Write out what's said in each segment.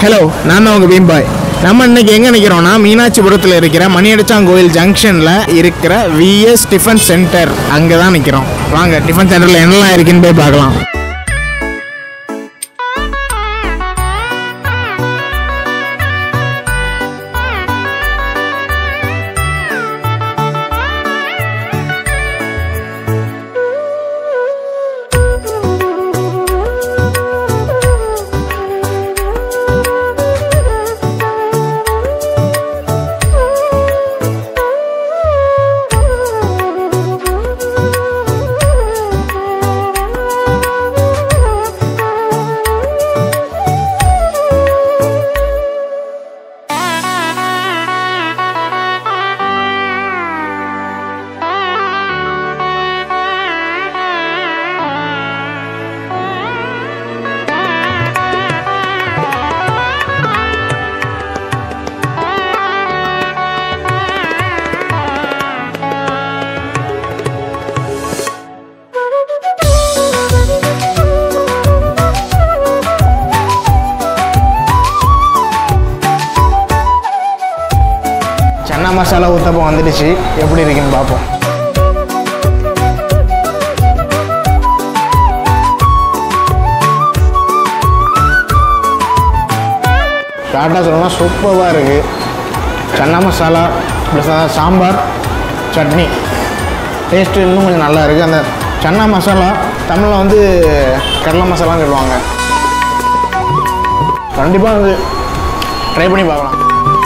hello நான் தான் உங்கள் பீம்பாய் நம்ம இன்னைக்கு எங்கே நிற்கிறோம்னா மீனாட்சிபுரத்தில் இருக்கிற மணியடிச்சாங்கோயில் ஜங்ஷனில் இருக்கிற விஎஸ் டிஃபன் சென்டர் அங்கே தான் நிற்கிறோம் வாங்க டிஃபன் சென்டரில் என்னெல்லாம் இருக்குன்னு போய் பார்க்கலாம் சன்னா மசாலா ஊத்தப்பம் வந்துடுச்சு எப்படி இருக்குன்னு பார்ப்போம் ஷார்ட்டாக சொல்லணும்னா சூப்பராக இருக்குது சன்னா மசாலா ப்ளஸ் சாம்பார் சட்னி டேஸ்ட்டு இன்னும் கொஞ்சம் நல்லா இருக்குது அந்த சன்னா மசாலா தமிழில் வந்து கடலை மசாலான்னு சொல்லுவாங்க கண்டிப்பாக வந்து ட்ரை பண்ணி பார்க்கலாம்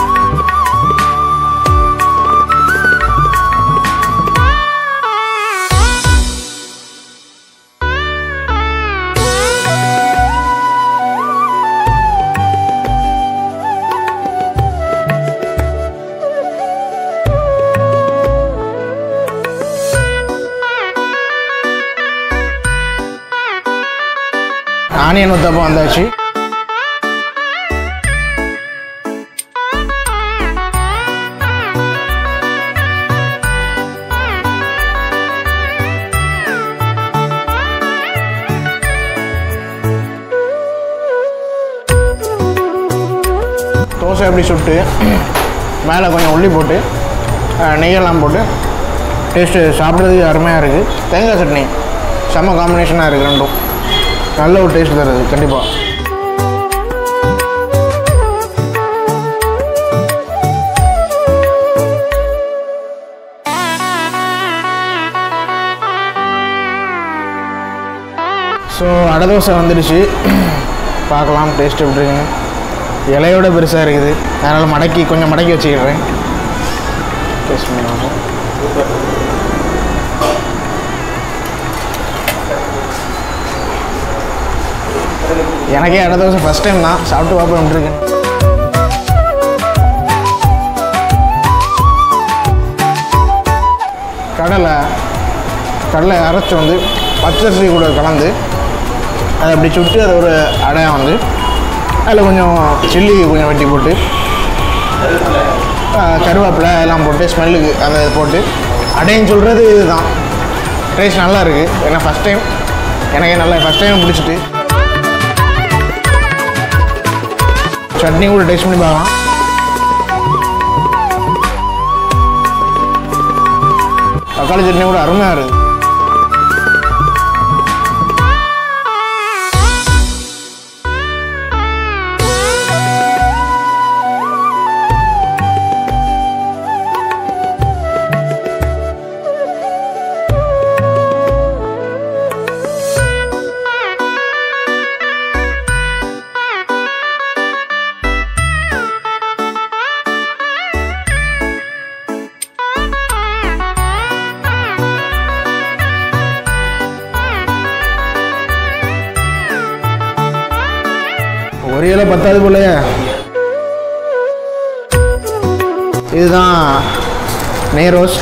ஆனியன் ஊத்தப்பம் வந்தாச்சு தோசை எப்படி சுட்டு மேலே கொஞ்சம் உள்ளி போட்டு அஹ், நெய்யெல்லாம் போட்டு டேஸ்ட்டு சாப்பிட்றதுக்கு அருமையாக இருக்குது தேங்காய் சட்னி செம்ம காம்பினேஷனாக இருக்குது ரெண்டும் நல்ல ஒரு டேஸ்ட் தருது கண்டிப்பாக ஸோ அடை தோசை வந்துடுச்சு பார்க்கலாம் டேஸ்ட் எப்படி இருக்குன்னு இலையோட பெருசாக இருக்குது அதனால் மடக்கி கொஞ்சம் மடக்கி வச்சுக்கிறேன் டேஸ்ட் பண்ணி பார்ப்போம் எனக்கே அடை தோசை ஃபஸ்ட் டைம் தான் சாப்பிட்டு பார்ப்போம் எப்படி இருக்குன்னு கடலை கடலை அரைச்சி வந்து பச்சரிசி கூட கலந்து அதை அப்படி சுட்டு அதை ஒரு அடையாக வந்து அதில் கொஞ்சம் சில்லி கொஞ்சம் வெட்டி போட்டு ஆ, கருவேப்பிலை எல்லாம் போட்டு ஸ்மெல்லுக்கு அதை போட்டு அடைன்னு சொல்கிறது இதுதான் டேஸ்ட் நல்லா இருக்குது ஏன்னா ஃபஸ்ட் டைம் எனக்கே நல்லா ஃபஸ்ட் டைம் பிடிச்சிட்டு சட்னி கூட டேஸ்ட் பண்ணி பார்க்கலாம் தக்காளி சட்னி கூட அருமையாக இருக்குது ஒரு இலை பத்தாது போலயே இதுதான் நெய் ரோஸ்ட்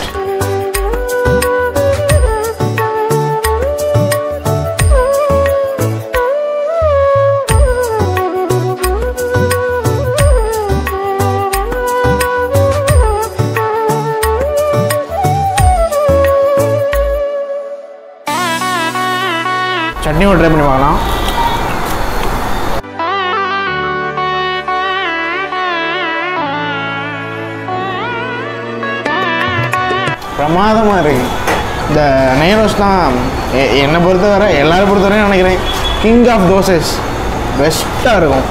சட்னியோட ட்ரை பண்ணி பார்க்கலாம் பிரமாதமாக இருக்கு இந்த நெய்ரோஸ் தான் எ- என்னை பொறுத்தவரை எல்லாரும் பொறுத்தவரையும் நினைக்கிறேன் கிங் ஆஃப் தோசஸ் பெஸ்ட்டாக இருக்கும்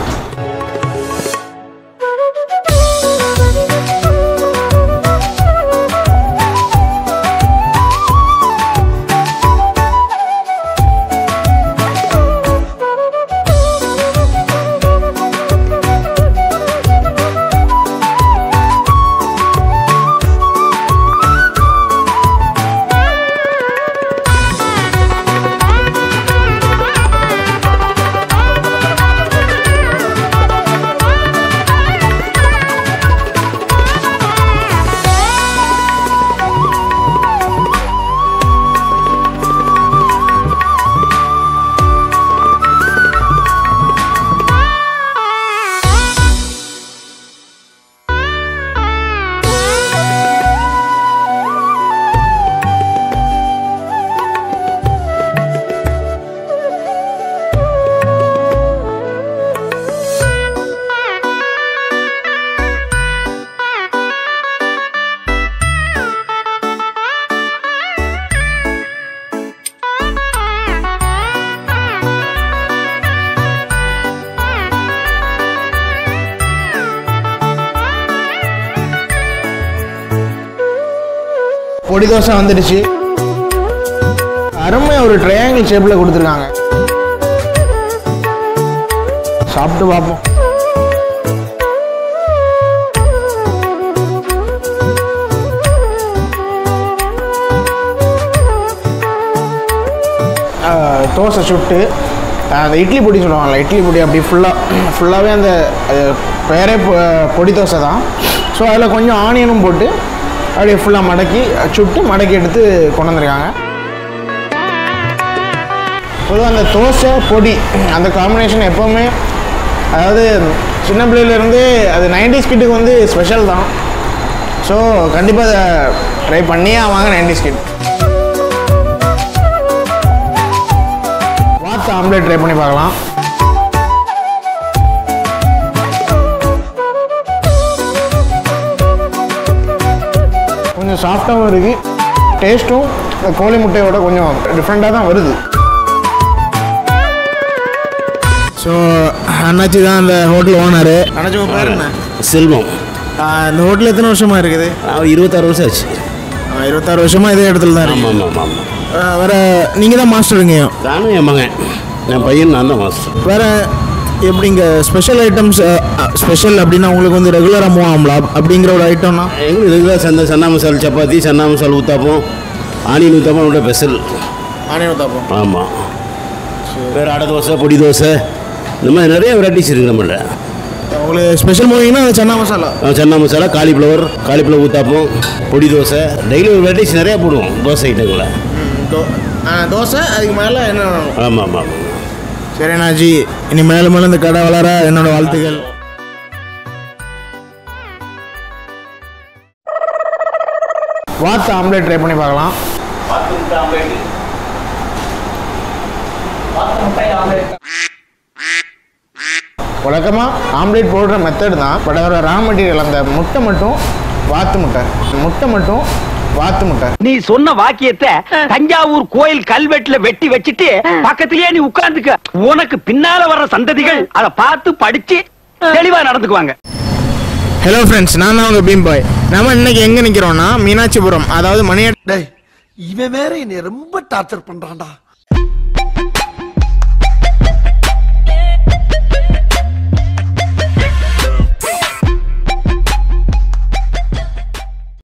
பொடி தோசை வந்துடுச்சு அருமையாக ஒரு ட்ரையாங்கிள் ஷேப்பில் கொடுத்துருக்காங்க சாப்பிட்டு பார்ப்போம் ஆஹ், தோசை சுட்டு ஆஹ், அந்த இட்லி பொடி சொல்லுவாங்கல்ல இட்லி பொடி அப்படி ஃபுல்லாக ஃபுல்லாகவே அந்த அது பேரே பொ- பொடி தோசை தான் ஸோ அதில் கொஞ்சம் ஆனியனும் போட்டு அப்படியே ஃபுல்லாக மடக்கி சுட்டு மடக்கி எடுத்து கொண்டு வந்திருக்காங்க பொதுவாக அந்த தோசை பொடி அந்த காம்பினேஷன் எப்போவுமே அதாவது சின்ன பிள்ளையிலேருந்தே அது நைன்டிஸ் கிட்டுக்கு வந்து ஸ்பெஷல் தான் ஸோ கண்டிப்பாக அதை ட்ரை பண்ணியே ஆவாங்க நைன்டிஸ் கிட் வாத்து ஆம்லேட் ட்ரை பண்ணி பார்க்கலாம் கொஞ்சம் சாஃப்டாகவும் இருக்குது டேஸ்ட்டும் இந்த கோழி முட்டையோட கொஞ்சம் டிஃப்ரெண்ட்டாக தான் வருது ஸோ அண்ணாச்சி தான் அந்த ஹோட்டல் ஓனரு அண்ணாச்சி உங்கள் பேர் என்ன செல்வம் இந்த ஹோட்டல் எத்தனை வருஷமாக இருக்குது அவன் இருபத்தாறு வருஷம் ஆச்சு இருபத்தாறு வருஷமாக இதே இடத்துல தான் ஆமாம் இருக்கு ஆமாம் ஆமாம் வேற நீங்கள் தான் மாஸ்டருங்க நானும் என் மகன் என் பையன் நான் தான் மாஸ்டர் வேற எப்படிங்க ஸ்பெஷல் ஐட்டம்ஸ் ஸ்பெஷல் அப்படின்னா உங்களுக்கு வந்து ரெகுலராக மூவ் ஆகலாம் அப்படிங்கிற ஒரு ஐட்டம்னா எங்களுக்கு ரெகுலர் சந்த சன்னா மசால் சப்பாத்தி சன்னா மசால் ஊத்தாப்பம் ஆனியன் ஊத்தாப்பம் அவனோட ஸ்பெஷல் ஆனியன் தாப்போம் ஆமாம் வேறு அடை தோசை பொடி தோசை இந்த மாதிரி நிறைய வெரைட்டிஸ் இருக்குது நம்மள்ட்ட உங்களுக்கு ஸ்பெஷல் மூவிங்கன்னா அது சன்னா மசாலா அஹ் சன்னா மசாலா காலிஃப்ளவர் காலிஃப்ளவர் ஊத்தாப்பம் பொடி தோசை டெய்லி ஒரு வெரைட்டிஸ் நிறையா போடுவோம் தோசை ஐட்டங்களை தோசை அதுக்கு மேலே என்ன வேணும் ஆமாம் ஆமாம் ஆமாம் சரி அண்ணாச்சி இனி மேலும் மேலும் இந்த கடை வளர என்னோட வாழ்த்துக்கள் வாத்து ஆம்லேட் ட்ரை பண்ணி பார்க்கலாம் வழக்கமாக ஆம்லேட் போடுற மெத்தட் தான் பட் அதோட ரா மெட்டீரியல் அந்த முட்டை மட்டும் வாத்து முட்டை முட்டை மட்டும் வாத்து முட்டை நீ சொன்ன வாக்கியத்தை தஞ்சாவூர் கோயில் கல்வெட்டுல வெட்டி வச்சிட்டு பக்கத்திலேயே நீ உட்கார்ந்துக்க உனக்கு பின்னால வர்ற சந்ததிகள் அதை பார்த்து படிச்சு தெளிவா நடந்துக்குவாங்க ஹலோ ஃப்ரெண்ட்ஸ் நான் தான் உங்கள் பீம் பாய் நம்ம இன்னைக்கு எங்கே நிற்கிறோம்னா மீனாட்சிபுரம் அதாவது மணிய டேய் இவன் வேற என்னை ரொம்ப டார்ச்சர் பண்றான்டா